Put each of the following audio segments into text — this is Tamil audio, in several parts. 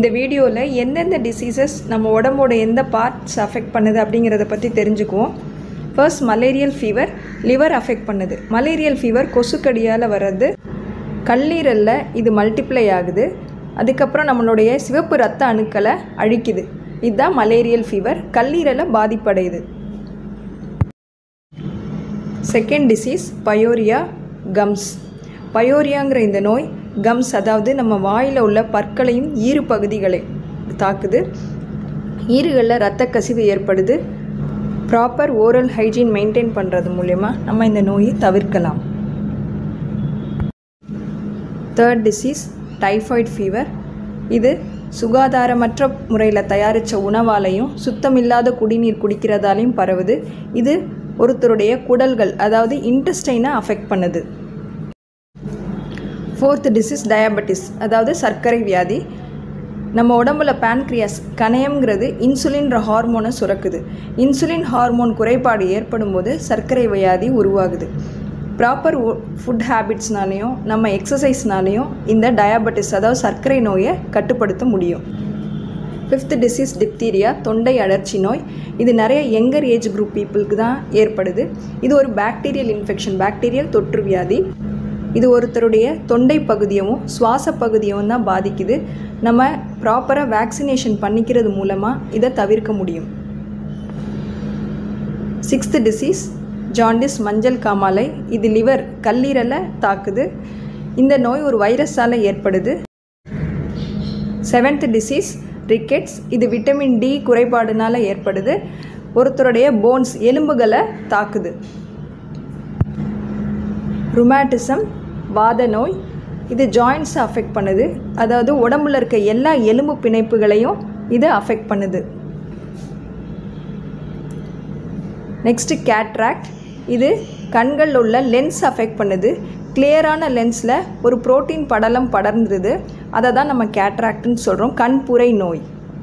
இந்த வீடியோவில் எந்தெந்த டிசீசஸ் நம்ம உடம்போட எந்த பார்ட்ஸ் அஃபெக்ட் பண்ணுது அப்படிங்கிறத பற்றி தெரிஞ்சுக்குவோம் first malarial fever liver affect பண்ணுது மலேரியல் ஃபீவர் கொசுக்கடியால் வர்றது கல்லீரலில் இது மல்டிப்ளை ஆகுது அதுக்கப்புறம் நம்மளுடைய சிவப்பு ரத்த அணுக்களை அழிக்குது இதுதான் மலேரியல் ஃபீவர் கல்லீரலை பாதிப்படையுது செகண்ட் டிசீஸ் பயோரியா கம்ஸ் பயோரியாங்கிற இந்த நோய் கம்ஸ் அதாவது நம்ம வாயில் உள்ள பற்களையும் ஈறு பகுதிகளை தாக்குது ஈறுகளில் இரத்த கசிவு ஏற்படுது ப்ராப்பர் ஓரல் ஹைஜீன் மெயின்டைன் பண்ணுறது மூலயமா நம்ம இந்த நோயை தவிர்க்கலாம் தேர்ட் டிசீஸ் டைஃபாய்டு ஃபீவர் இது சுகாதாரமற்ற முறையில் தயாரித்த உணவாலையும் சுத்தமில்லாத குடிநீர் குடிக்கிறதாலையும் பரவுது இது ஒருத்தருடைய குடல்கள் அதாவது இன்டெஸ்டைனை அஃபெக்ட் பண்ணுது ஃபோர்த் டிசீஸ் டயபெட்டிஸ் அதாவது சர்க்கரை வியாதி நம்ம உடம்புல பேன்க்ரியாஸ் கணையம்ங்கிறது இன்சுலின்ற ஹார்மோனை சுரக்குது இன்சுலின் ஹார்மோன் குறைபாடு ஏற்படும் போது சர்க்கரை வியாதி உருவாகுது ப்ராப்பர் ஃபுட் ஹேபிட்ஸ்னாலையும் நம்ம எக்ஸசைஸ்னாலையும் இந்த டயாபெட்டிஸ் அதாவது சர்க்கரை நோயை கட்டுப்படுத்த முடியும் ஃபிஃப்த் டிசீஸ் டிப்தீரியா தொண்டை அழற்சி நோய் இது நிறைய யங்கர் ஏஜ் குரூப் பீப்புளுக்கு தான் ஏற்படுது இது ஒரு பாக்டீரியல் இன்ஃபெக்ஷன் பாக்டீரியல் தொற்று வியாதி இது ஒருத்தருடைய தொண்டை பகுதியவும் சுவாச பகுதியவும் தான் பாதிக்குது நம்ம ப்ராப்பராக வேக்சினேஷன் பண்ணிக்கிறது மூலமாக இதை தவிர்க்க முடியும் சிக்ஸ்த் டிசீஸ் ஜாண்டிஸ் மஞ்சள் காமாலை இது லிவர் கல்லீரலை தாக்குது இந்த நோய் ஒரு வைரஸால் ஏற்படுது செவன்த் டிசீஸ் ரிக்கெட்ஸ் இது விட்டமின் டி குறைபாடுனால ஏற்படுது ஒருத்தருடைய போன்ஸ் எலும்புகளை தாக்குது ருமேட்டிசம் வாத நோய் இது ஜாயின்ஸை அஃபெக்ட் பண்ணுது அதாவது உடம்புல இருக்க எல்லா எலும்பு பிணைப்புகளையும் இது அஃபெக்ட் பண்ணுது நெக்ஸ்ட்டு கேட்ராக்ட் இது கண்களில் உள்ள லென்ஸ் அஃபெக்ட் பண்ணுது கிளியரான லென்ஸில் ஒரு புரோட்டீன் படலம் படர்ந்துருது அதை தான் நம்ம கேட்ராக்ட்னு சொல்கிறோம் கண்புரை நோய்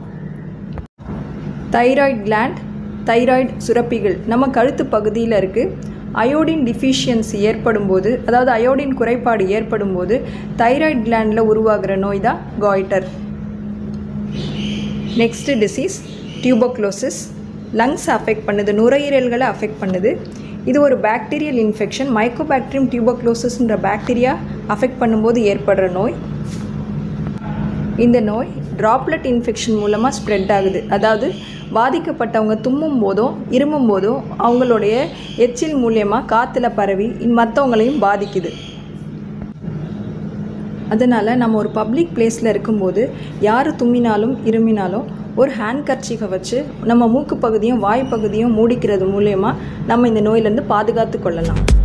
தைராய்டு கிளாண்ட் தைராய்டு சுரப்பிகள் நம்ம கழுத்து பகுதியில் இருக்குது அயோடின் டிஃபிஷியன்சி ஏற்படும் போது அதாவது அயோடின் குறைபாடு ஏற்படும் போது தைராய்டு கிளாண்டில் உருவாகிற நோய் தான் goitre next disease tuberculosis lungs affect பண்ணுது நுரையீரல்களை அஃபெக்ட் பண்ணுது இது ஒரு பாக்டீரியல் இன்ஃபெக்ஷன் மைக்கோபாக்டீரியம் டியூபோக்ளோசிஸ்ன்ற பாக்டீரியா அஃபெக்ட் பண்ணும்போது ஏற்படுற நோய் இந்த நோய் ட்ராப்லெட் இன்ஃபெக்ஷன் மூலமாக ஸ்ப்ரெட் ஆகுது அதாவது பாதிக்கப்பட்டவங்க தும்மும் போதோ இருமும் போதோ அவங்களுடைய எச்சில் மூலியமாக காற்றுல பரவி மற்றவங்களையும் பாதிக்குது அதனால் நம்ம ஒரு பப்ளிக் பிளேஸில் இருக்கும்போது யார் தும்மினாலும் இருமினாலும் ஒரு ஹேண்ட் கர்ச்சீஃபை வச்சு நம்ம மூக்கு பகுதியும் வாய் பகுதியும் மூடிக்கிறது மூலயமா நம்ம இந்த நோயிலேருந்து பாதுகாத்து கொள்ளலாம்